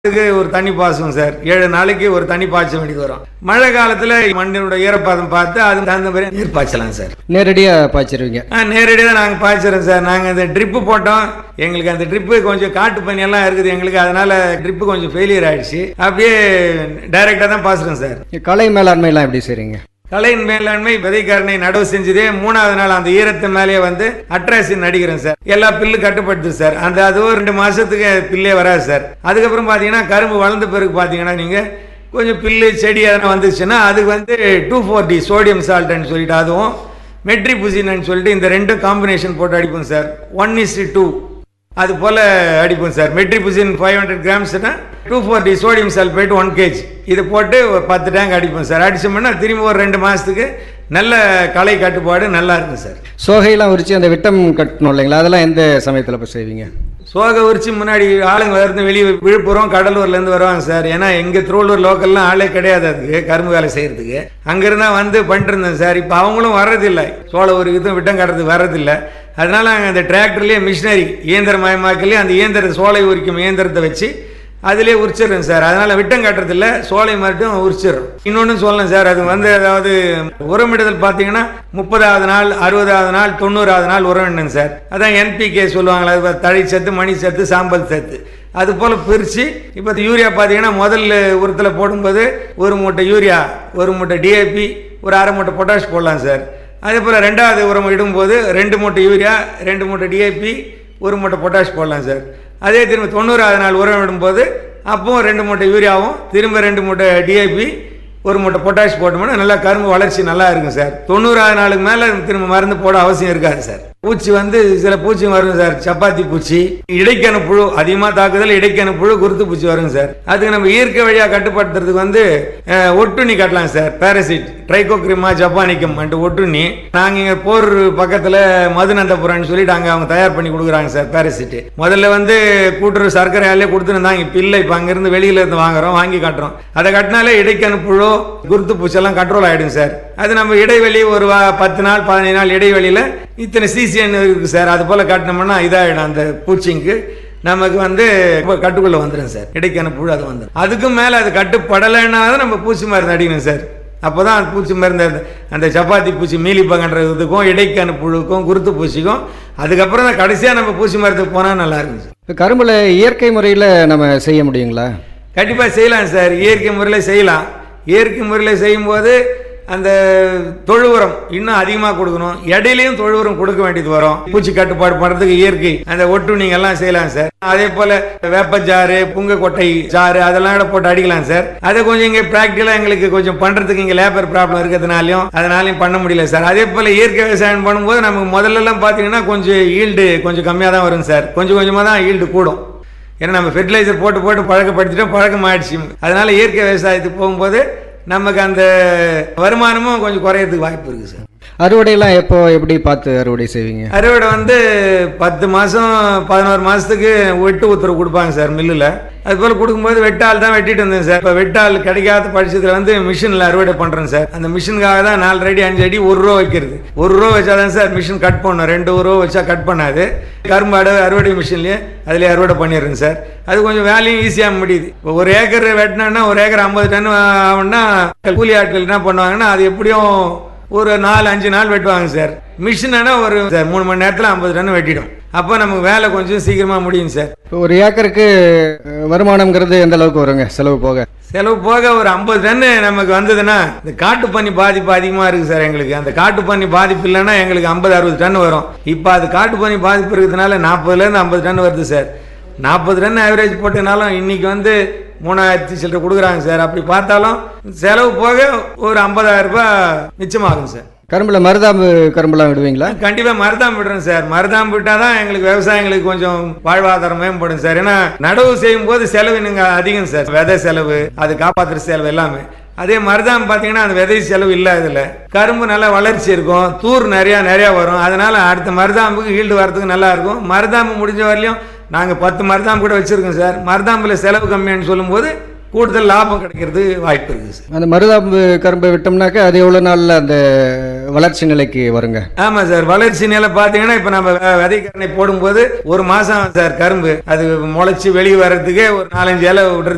இதுக்கு ஒரு தண்ணி பாய்ச்சுவோம் சார் ஏழு நாளைக்கு ஒரு தண்ணி பாய்ச்ச வேண்டியது வரும் மழை காலத்தில் மண்ணினோட ஈரப்பதம் பார்த்து அதுக்கு தகுந்த மாதிரி நீர் பாய்ச்சலாம் சார் நேரடியாக பாய்ச்சிருவீங்க ஆ நேரடியாக தான் நாங்கள் பாய்ச்சிறோம் சார் நாங்கள் இந்த ட்ரிப்பு போட்டோம் எங்களுக்கு அந்த ட்ரிப்பு கொஞ்சம் காட்டு பனி எல்லாம் இருக்குது எங்களுக்கு அதனால ட்ரிப்பு கொஞ்சம் ஃபெயிலியர் ஆயிடுச்சு அப்படியே டைரெக்டாக தான் பாய்ச்சுறோம் சார் கலை மேலாண்மைலாம் எப்படி செய்றீங்க கலையின் மேலாண்மை விதைக்காரனை நடவு செஞ்சதே மூணாவது நாள் அந்த ஈரத்து மேலேயே வந்து அட்ராசின் அடிக்கிறேன் சார் எல்லா பில்லு கட்டுப்படுது சார் அந்த அதுவும் ரெண்டு மாசத்துக்கு பில்லே வராது சார் அதுக்கப்புறம் பார்த்தீங்கன்னா கரும்பு வளர்ந்த பிறகு பார்த்தீங்கன்னா நீங்கள் கொஞ்சம் பில்லு செடி எதனா வந்துச்சுன்னா அதுக்கு வந்து டூ ஃபோர் டி சோடியம் சால்ட்னு சொல்லிட்டு அதுவும் மெட்ரி புசின்னு சொல்லிட்டு இந்த ரெண்டும் காம்பினேஷன் போட்டு அடிப்போம் சார் ஒன் இஸ் டூ அது போல் அடிப்போம் சார் மெட்ரிபுசின் ஃபைவ் ஹண்ட்ரட் கிராம்ஸ்னா two forty sodium sulphate one KG இது போட்டு ஒரு பத்து டேங்க் அடிப்போம் சார் அடிச்சோம்னா திரும்பி ஒரு ரெண்டு மாதத்துக்கு நல்ல களை கட்டுப்பாடு நல்லா இருக்கும் சார் சோகையெல்லாம் உரிச்சு அந்த விட்டம் கட்டணும் இல்லைங்களா அதெல்லாம் எந்த சமயத்தில் இப்போ செய்வீங்க சோகை உரிச்சு முன்னாடி ஆளுங்க வருது வெளியே விழுப்புரம் கடலூர்லேருந்து வருவாங்க சார் ஏன்னா எங்கள் திருவள்ளூர் லோக்கல்லாம் ஆளே கிடையாது அதுக்கு கரும்பு வேலை செய்கிறதுக்கு அங்கேருந்தா வந்து பண்ணிட்டு இருந்தேன் சார் இப்போ அவங்களும் வர்றதில்லை சோளை ஒரு இதுவும் விட்டம் கட்டுறதுக்கு வர்றதில்லை அதனால நாங்கள் அந்த டிராக்டர்லேயே மிஷினரி இயந்திரமயமாக்கலே அந்த இயந்திர சோலை உரிக்கும் இயந்திரத்தை வச்சு அதிலே உரிச்சிடுறேன் சார் அதனால விட்டம் கட்டுறதில்ல சோலை மட்டும் உரிச்சிடுறோம் இன்னொன்று சொல்லலாம் சார் அது வந்து அதாவது உரமிடுதல் பார்த்தீங்கன்னா முப்பதாவது நாள் அறுபதாவது நாள் தொண்ணூறாவது நாள் உரமிடணும் சார் அதான் என்பிகே சொல்லுவாங்களா அது தழை சத்து மணி சத்து சாம்பல் சத்து அது போல் பிரித்து இப்போ யூரியா பார்த்தீங்கன்னா முதல்ல உரத்தில் போடும்போது ஒரு மூட்டை யூரியா ஒரு மூட்டை டிஏபி ஒரு அரை மூட்டை பொட்டாஷ் போடலாம் சார் அதே போல் ரெண்டாவது உரம் இடும்போது ரெண்டு மூட்டை யூரியா ரெண்டு மூட்டை டிஏபி ஒரு மூட்டை பொட்டாஷ் போடலாம் சார் அதே திரும்ப தொண்ணூறாவது நாள் உரம் இடும்போது அப்பவும் ரெண்டு மூட்டை யூரியாவும் திரும்ப ரெண்டு மூட்டை டிஏபி ஒரு மூட்டை பொட்டாஷ் போட்டோம்னா நல்லா கரும்பு வளர்ச்சி நல்லா இருக்கும் சார் தொண்ணூறாவது நாளுக்கு மேலே திரும்ப மருந்து போட அவசியம் இருக்காது சார் பூச்சி வந்து சில பூச்சி வரும் சார் சப்பாத்தி பூச்சி இடைக்கணு புழு அதிகமாக தாக்குதல் இடைக்கணு புழு குருத்து பூச்சி வருங்க சார் அதுக்கு நம்ம இயற்கை வழியாக கட்டுப்படுத்துறதுக்கு வந்து அஹ், ஒட்டுண்ணி கட்டலாம் சார் பேரசிட் ட்ரைகோக்ரிமா ஜப்பானிக்கம் அண்டு ஒட்டுண்ணி நாங்கள் இங்கே போர் பக்கத்தில் மதுநந்தபுரம்னு சொல்லிட்டு அங்கே அவங்க தயார் பண்ணி கொடுக்குறாங்க சார் பேரசிட் முதல்ல வந்து கூட்டுறவு சர்க்கரை ஆலே கொடுத்துருந்தாங்க இப்போ இல்லை இப்போ அங்கேருந்து வெளியில இருந்து வாங்குறோம் வாங்கி கட்டுறோம் அதை கட்டினாலே இடைக்கணு புழு குருத்து பூச்செல்லாம் கண்ட்ரோல் ஆகிடும் சார் அது நம்ம இடைவெளி ஒரு வா- பத்து நாள் பதினைந்து நாள் இடைவெளியில் இத்தனை சிசிஎன் இருக்குது சார் அது போல் கட்டினோம்னா இதாகிடும் அந்த பூச்சிங்க்கு நமக்கு வந்து இப்ப கட்டுக்குள்ள வந்துடும் சார் இடைக்கான புழு அது வந்துடும் அதுக்கும் மேலே அது கட்டுப்படலைன்னா தான் நம்ம பூச்சி மருந்து அடிக்கணும் சார் அப்போ தான் பூச்சி மருந்து அந்த- அந்த சப்பாத்தி பூச்சி மீலிப்பங்கன்ற இதுக்கும் இடைக்கான புழுக்கும் குருத்து பூச்சிக்கும் அதுக்கப்புறம் தான் கடைசியாக நம்ம பூச்சி மரத்துக்கு போனால் நல்லா இருக்கும் சார் இப்போ கரும்பில் இயற்கை முறையில் நம்ம செய்ய முடியுங்களா கண்டிப்பாக செய்யலாம் சார் இயற்கை முறையில் செய்யலாம் இயற்கை முறையில் செய்யும்போது அந்த தொழு உரம் இன்னும் அதிகமாக கொடுக்கணும் இடையிலையும் தொழு உரம் கொடுக்க வேண்டியது வரும் பூச்சி கட்டுப்பாடு பண்ணுறதுக்கு இயற்கை அந்த ஒட்டுணிங்க எல்லாம் செய்யலாம் சார் அதே போல வேப்பச்சாறு புங்க கொட்டை சாறு அதெல்லாம் கூட போட்டு அடிக்கலாம் சார் அதை கொஞ்சம் இங்கே ப்ராக்டிக்கலாக எங்களுக்கு கொஞ்சம் பண்ணுறதுக்கு இங்கே லேபர் ப்ராப்ளம் இருக்கிறதுனாலையும் அதனாலையும் பண்ண முடியல சார் அதே போல் இயற்கை விவசாயம் பண்ணும்போது நமக்கு முதல்ல எல்லாம் பார்த்தீங்கன்னா கொஞ்சம் ஈல்டு கொஞ்சம் கம்மியாக தான் வரும் சார் கொஞ்சம் கொஞ்சமாக தான் ஈல்டு கூடும் ஏன்னா நம்ம ஃபெர்டிலைசர் போட்டு போட்டு பழக்கப்படுத்திட்டோம் பழக்கம் ஆயிடுச்சு அதனால இயற்கை விவசாயத்துக்கு போகும்போது நமக்கு அந்த வருமானமும் கொஞ்சம் குறையறதுக்கு வாய்ப்பு இருக்குது சார் அறுவடையெல்லாம் எப்போ எப்படி பார்த்து அறுவடை செய்வீங்க அறுவடை வந்து பத்து மாதம் பதினோரு மாதத்துக்கு வெட்டு உத்தரவு கொடுப்பாங்க சார் மில்லில் அது போல் கொடுக்கும்போது வெட்டால் தான் வெட்டிட்டு வந்தேன் சார் இப்போ வெட்டால் கிடைக்காத பட்சத்தில் வந்து மிஷினில் அறுவடை பண்ணுறேன் சார் அந்த மிஷினுக்காக தான் நாலு அடி அஞ்சு அடி ஒரு ரூபா வைக்கிறது ஒரு ரூபா வச்சா தான் சார் மிஷின் கட் பண்ணும் ரெண்டு ரூபா வச்சா கட் பண்ணாது கரும்பு அடை அறுவடை மிஷின்லேயே அதிலே அறுவடை பண்ணிடுறேன் சார் அது கொஞ்சம் வேலையும் ஈஸியாக முடியுது இப்போ ஒரு ஏக்கர் வெட்டினோன்னா ஒரு ஏக்கர் ஐம்பது டன் ஆகும்னா கூலி ஆட்கள் என்ன பண்ணுவாங்கன்னா அது எப்படியும் ஒரு நாலு அஞ்சு நாள் வெட்டுவாங்க சார் மிஷினா ஒரு சார் மூணு மணி நேரத்தில் ஐம்பது டன் வெட்டிடும் அப்போ நமக்கு வேலை கொஞ்சம் சீக்கிரமாக முடியும் சார் இப்போ ஒரு ஏக்கருக்கு அஹ், வருமானம்ங்கிறது எந்த அளவுக்கு வருங்க செலவு போக செலவு போக ஒரு ஐம்பது டன் நமக்கு வந்ததுன்னா இந்த காட்டு பன்னி பாதிப்பு அதிகமாக இருக்குது சார் எங்களுக்கு அந்த காட்டு பன்னி பாதிப்பு இல்லைன்னா எங்களுக்கு ஐம்பது அறுபது டன் வரும் இப்போ அது காட்டு பன்னி பாதிப்பு இருக்கிறதுனால நாற்பதுலேருந்து ஐம்பது டன் வருது சார் நாற்பது டன் ஆவரேஜ் போட்டனாலும் இன்னைக்கு வந்து மூணாயிரத்தி சில்லரை கொடுக்குறாங்க சார் அப்படி பார்த்தாலும் செலவு போக ஒரு ஐம்பதாயிரம் ரூபாய் மிச்சமாகும் சார் கரும்பில் மருதாம்பு கரும்புலாம் விடுவீங்களா கண்டிப்பா மருதாம் விடுறோம் சார் மருதாம் விட்டாதான் எங்களுக்கு விவசாயிகளுக்கு கொஞ்சம் வாழ்வாதாரம் மேம்படும் சார் ஏன்னா நடவு செய்யும் போது செலவு நீங்க அதிகம் சார் விதை செலவு அது காப்பாத்துற செலவு எல்லாமே அதே மருதாம் பார்த்தீங்கன்னா அந்த விதை செலவு இல்லை இதில் கரும்பு நல்லா வளர்ச்சி இருக்கும் தூர் நிறையா நிறையா வரும் அதனால அடுத்த மருதாம்புக்கு ஈல்டு வரதுக்கு நல்லா இருக்கும் மருதாம்பு முடிஞ்ச வரலையும் நாங்கள் பத்து மருதாம்பு கூட வச்சிருக்கோம் சார் மருதாம்பில் செலவு கம்மியான்னு சொல்லும்போது கூடுதல் லாபம் கிடைக்கிறது வாய்ப்பு இருக்குது சார் அந்த மருதாம்பு கரும்பை விட்டோம்னாக்கா அது எவ்வளோ நாளில் அந்த வளர்ச்சி நிலைக்கு வருங்க ஆமா சார் வளர்ச்சி நிலை பாத்தீங்கன்னா இப்ப நம்ம வெ- விதைக்கரணை போடும்போது ஒரு மாசம் சார் கரும்பு அது முளைச்சு வெளியே வர்றதுக்கே ஒரு நாலஞ்சு இலை விடுறது